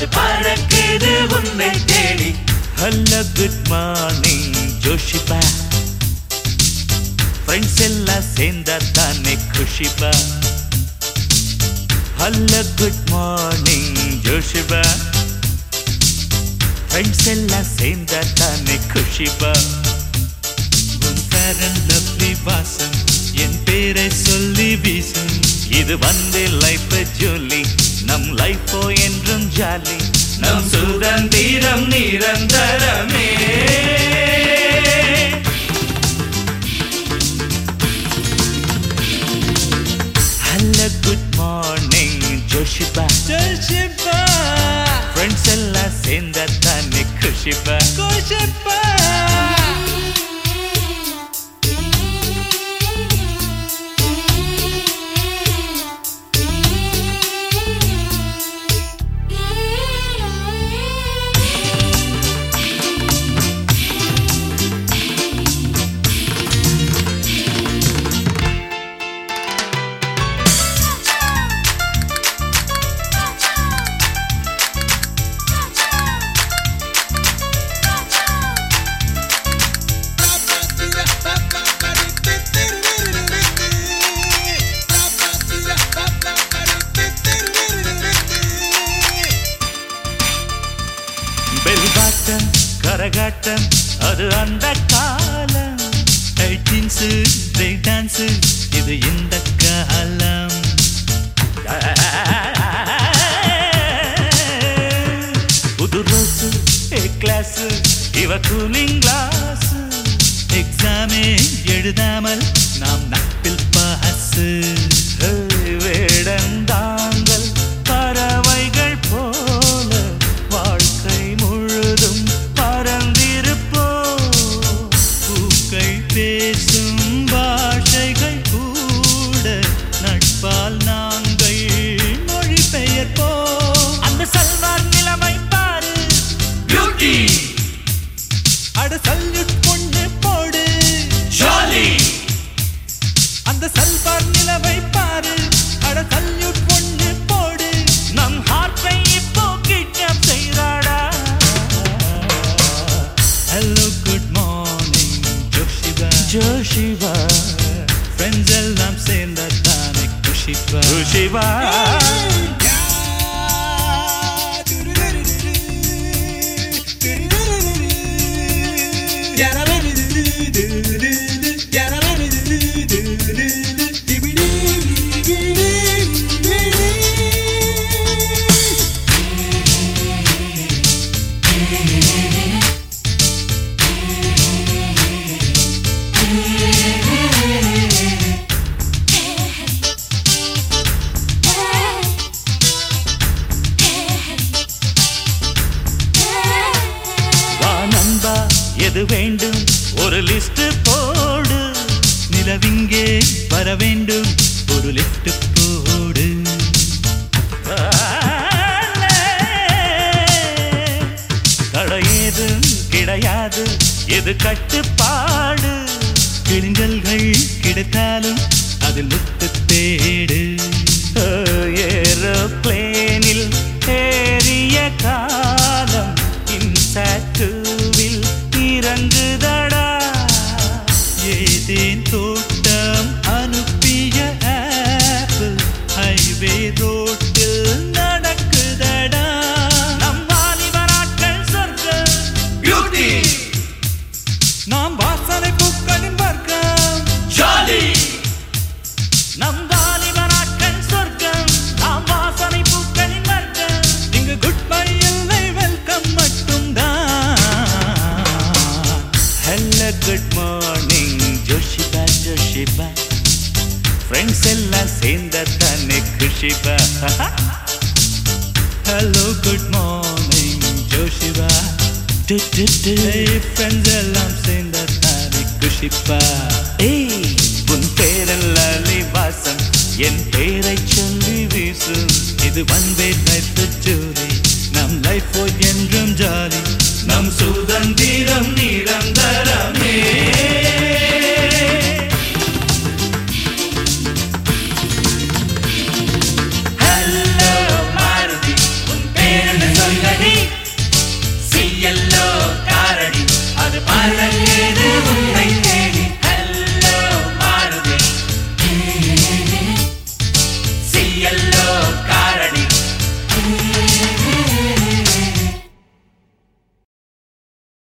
காற்று பறக்குது உன்னை தேடி ஹலோ குட் மார்னிங் ஜோஷிபா ஃப்ரெண்ட்ஸ் எல்லாம் சேர்ந்தா தானே குஷிபா ஹலோ குட் மார்னிங் ஜோஷிபா ஃப்ரெண்ட்ஸ் எல்லாம் சேர்ந்தா தானே குஷிபா உன் பேரன் லவ்லி வாசம் என் பேரை சொல்லி வீசும் இது வந்து லைஃப் ஜோலி நம் லைஃபோ என்றும் ஜாலி நம் சுதந்திரம் நிரந்தரமே ஹலோ குட் மார்னிங் ஜோஷிபா ஜோஷிபா ஃப்ரெண்ட்ஸ் எல்லாம் சேர்ந்த தானே குஷிபா கோஷிபா பெல்பாட்டம் கரகாட்டம் அது அந்த காலம் எயிட்டீன்ஸ் பிரேக் டான்ஸ் இது இந்த காலம் புது ரோஸு ஏ கிளாஸ் இவ கூலிங் கிளாஸ் எக்ஸாமே எழுதாமல் நாம் நட்பில் பாசு வேடந்தாங்கள் பறவைகள் போல வாழ்க்கை முழுதும் பறந்திருப்போம் பூக்கள் பேசும் பாஷைகள் கூட நட்பால் நாங்கள் மொழிபெயர்ப்போம் அந்த சல்வார் நிலைமை பாரு பியூட்டி அட சல்யூட் பொண்ணு போடு ஜாலி அந்த சல்வார் நிலவை பாரு அட சல்யூட் பொண்ணு போடு நம் ஹார்ட்டை இப்போ கிட்னாப் செய்றாடா ஹலோ குட் மார்னிங் ஜோஷிபா ஜோஷிபா ஃப்ரெண்ட்ஸ் எல்லாம் சேர்ந்த தானே குஷிபா குஷிபா வா நண்பா எது வேண்டும் ஒரு லிஸ்ட் போடு நிலவிங்கே வர வேண்டும் ஒரு லிஸ்ட் போடு தடை ஏதும் கிடையாது எது கட்டுப்பாடு கிழிஞ்சல்கள் கிடைத்தாலும் அதில் முத்து தேடு ஏரோப்ளேனில் ஏறிய காலம் இன்சாட்டுவில் இறங்குதடா ஏதேன் தோட்டம் அனுப்பிய ஆப்பிள் ஹைவே ரோட்டில் நடக்குதடா நம் வாலிப நாட்கள் சொர்க்கம் பியூட்டி நாம் வாசனை பூக்களின் வர்க்கம் ஜாலி நம் வாலிப நாட்கள் சொர்க்கம் நாம் வாசனை பூக்களின் வர்க்கம் இங்கு குட் பை இல்லை வெல்கம் மட்டும்தான் ஹலோ குட் மார்னிங் ஜோஷிபா ஜோஷிபா ஃப்ரெண்ட்ஸ் எல்லாம் சேர்ந்த தானே குஷிபா ஹலோ குட் மார்னிங் ஜோஷிபா ஃப்ரெண்ட்ஸ் எல்லாம் சேர்ந்த தானே குஷிப்பா ஏய் உன் பேரல்ல வாசம் என் பேரை சொல்லி வீசும் இது வந்தே லைஃப் ஜோலி நம் லைஃப் என்றும் ஜாலி நம் சுதந்திரம் நிரந்தரமே